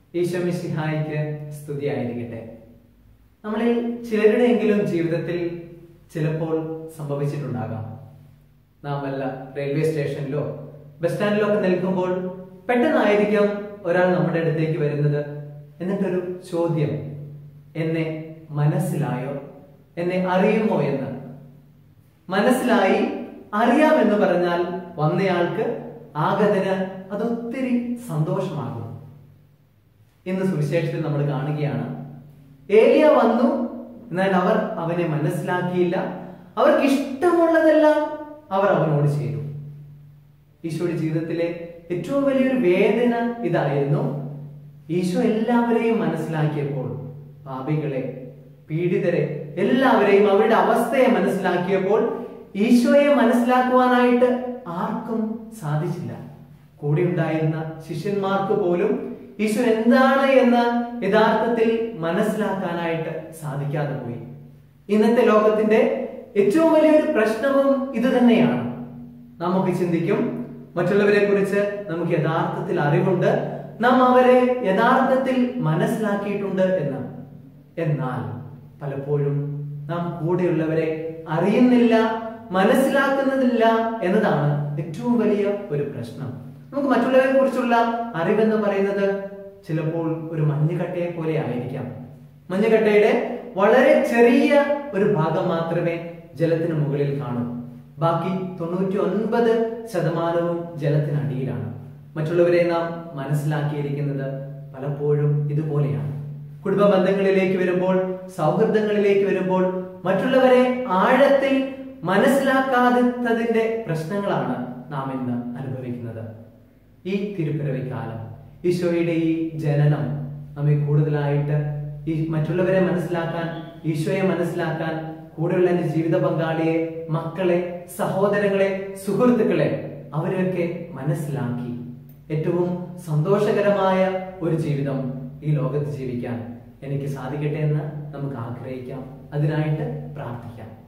ഈശോമിശിഹായിക്ക് സ്തുതിയായിരിക്കട്ടെ നമ്മളിൽ ചിലരുടെയെങ്കിലും ജീവിതത്തിൽ ചിലപ്പോൾ സംഭവിച്ചിട്ടുണ്ടാകാം നാം വല്ല റെയിൽവേ സ്റ്റേഷനിലോ ബസ് സ്റ്റാൻഡിലോ ഒക്കെ നിൽക്കുമ്പോൾ പെട്ടെന്നായിരിക്കാം ഒരാൾ നമ്മുടെ അടുത്തേക്ക് വരുന്നത് എന്നിട്ടൊരു ചോദ്യം എന്നെ മനസ്സിലായോ എന്നെ അറിയുമോ എന്ന് മനസ്സിലായി അറിയാമെന്ന് പറഞ്ഞാൽ വന്നയാൾക്ക് ആഗതന് അതൊത്തിരി സന്തോഷമാകും ഇന്ന് സുവിശേഷത്തിൽ നമ്മൾ കാണുകയാണ് ഏലിയ വന്നു എന്നാൽ അവർ അവനെ മനസ്സിലാക്കിയില്ല അവർക്ക് ഇഷ്ടമുള്ളതെല്ലാം അവർ അവനോട് ചെയ്തു ഈശോയുടെ ജീവിതത്തിലെ ഏറ്റവും വലിയൊരു വേദന ഇതായിരുന്നു ഈശോ എല്ലാവരെയും മനസ്സിലാക്കിയപ്പോൾ പാപികളെ പീഡിതരെ എല്ലാവരെയും അവരുടെ അവസ്ഥയെ മനസ്സിലാക്കിയപ്പോൾ ഈശോയെ മനസ്സിലാക്കുവാനായിട്ട് ആർക്കും സാധിച്ചില്ല കൂടെ ഉണ്ടായിരുന്ന ശിഷ്യന്മാർക്ക് പോലും ഈശോ എന്താണ് എന്ന് യഥാർത്ഥത്തിൽ മനസ്സിലാക്കാനായിട്ട് സാധിക്കാതെ പോയി ഇന്നത്തെ ലോകത്തിന്റെ ഏറ്റവും വലിയൊരു പ്രശ്നവും ഇത് തന്നെയാണ് നമുക്ക് ചിന്തിക്കും മറ്റുള്ളവരെ കുറിച്ച് നമുക്ക് യഥാർത്ഥത്തിൽ അറിവുണ്ട് നാം അവരെ യഥാർത്ഥത്തിൽ മനസ്സിലാക്കിയിട്ടുണ്ട് എന്ന് എന്നാൽ പലപ്പോഴും നാം കൂടെയുള്ളവരെ അറിയുന്നില്ല മനസ്സിലാക്കുന്നതില്ല എന്നതാണ് ഏറ്റവും വലിയ ഒരു പ്രശ്നം നമുക്ക് മറ്റുള്ളവരെ കുറിച്ചുള്ള അറിവെന്ന് പറയുന്നത് ചിലപ്പോൾ ഒരു മഞ്ഞുകട്ടയെ പോലെ ആയിരിക്കാം മഞ്ഞുകട്ടയുടെ വളരെ ചെറിയ ഒരു ഭാഗം മാത്രമേ ജലത്തിന് മുകളിൽ കാണൂ ബാക്കി തൊണ്ണൂറ്റി ഒൻപത് ശതമാനവും ജലത്തിനടിയിലാണ് മറ്റുള്ളവരെ നാം മനസ്സിലാക്കിയിരിക്കുന്നത് പലപ്പോഴും ഇതുപോലെയാണ് കുടുംബ ബന്ധങ്ങളിലേക്ക് വരുമ്പോൾ സൗഹൃദങ്ങളിലേക്ക് വരുമ്പോൾ മറ്റുള്ളവരെ ആഴത്തിൽ മനസ്സിലാക്കാത്തതിന്റെ പ്രശ്നങ്ങളാണ് നാം ഇന്ന് അനുഭവിക്കുന്നത് ഈ തിരുപ്പിറവി കാലം ഈശോയുടെ ഈ ജനനം നമ്മെ കൂടുതലായിട്ട് ഈ മറ്റുള്ളവരെ മനസ്സിലാക്കാൻ ഈശോയെ മനസ്സിലാക്കാൻ കൂടെയുള്ള എന്റെ ജീവിത പങ്കാളിയെ മക്കളെ സഹോദരങ്ങളെ സുഹൃത്തുക്കളെ അവരെയൊക്കെ മനസ്സിലാക്കി ഏറ്റവും സന്തോഷകരമായ ഒരു ജീവിതം ഈ ലോകത്ത് ജീവിക്കാൻ എനിക്ക് സാധിക്കട്ടെ എന്ന് നമുക്ക് ആഗ്രഹിക്കാം അതിനായിട്ട് പ്രാർത്ഥിക്കാം